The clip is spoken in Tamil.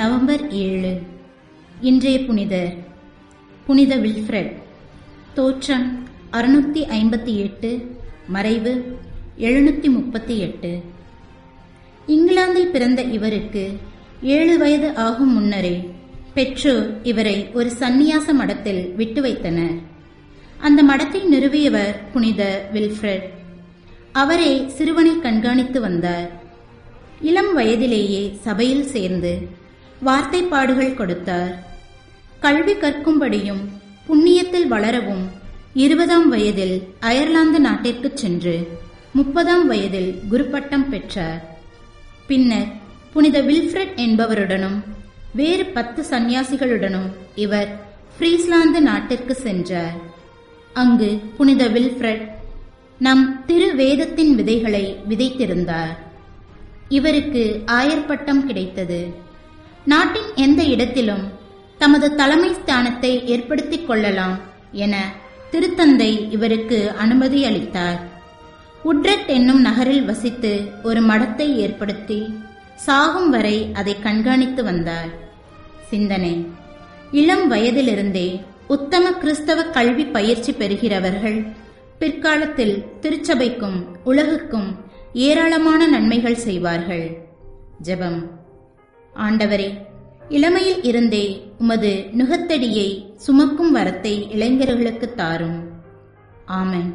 நவம்பர் ஏழு இன்றைய புனிதர் புனித வில்ஃப்ரெட் தோற்றம் அறுநூத்தி ஐம்பத்தி எட்டு மறைவு எழுநூத்தி முப்பத்தி எட்டு இங்கிலாந்தில் பிறந்த இவருக்கு ஏழு வயது ஆகும் முன்னரே பெற்றோர் இவரை ஒரு சந்நியாச மடத்தில் விட்டு வைத்தனர் அந்த மடத்தை நிறுவியவர் புனித வில்ஃப்ரெட் அவரே சிறுவனை கண்காணித்து வந்தார் இளம் வயதிலேயே சபையில் சேர்ந்து வார்த்தைப்பாடுகள் கொடுத்தார் கல்வி கற்கும்படியும் புண்ணியத்தில் வளரவும் இருபதாம் வயதில் அயர்லாந்து நாட்டிற்கு சென்று முப்பதாம் வயதில் குருப்பட்டம் பெற்றார் பின்னர் புனித வில்ஃப்ரெட் என்பவருடனும் வேறு பத்து சந்நியாசிகளுடனும் இவர் ஃப்ரீஸ்லாந்து நாட்டிற்கு சென்றார் அங்கு புனித வில்ஃப்ரெட் நம் திரு வேதத்தின் விதைகளை விதைத்திருந்தார் இவருக்கு ஆயர் பட்டம் கிடைத்தது நாட்டின் எந்த இடத்திலும் தமது தலைமை ஸ்தானத்தை ஏற்படுத்திக் கொள்ளலாம் என திருத்தந்தை இவருக்கு அனுமதி அளித்தார் உட்ரெட் என்னும் நகரில் வசித்து ஒரு மடத்தை ஏற்படுத்தி சாகும் வரை அதை கண்காணித்து வந்தார் சிந்தனை இளம் வயதிலிருந்தே உத்தம கிறிஸ்தவ கல்வி பயிற்சி பெறுகிறவர்கள் பிற்காலத்தில் திருச்சபைக்கும் உலகுக்கும் ஏராளமான நன்மைகள் செய்வார்கள் ஜெபம் ஆண்டவரே இளமையில் இருந்தே உமது நுகத்தடியை சுமக்கும் வரத்தை இளைஞர்களுக்கு தாரும் ஆமென்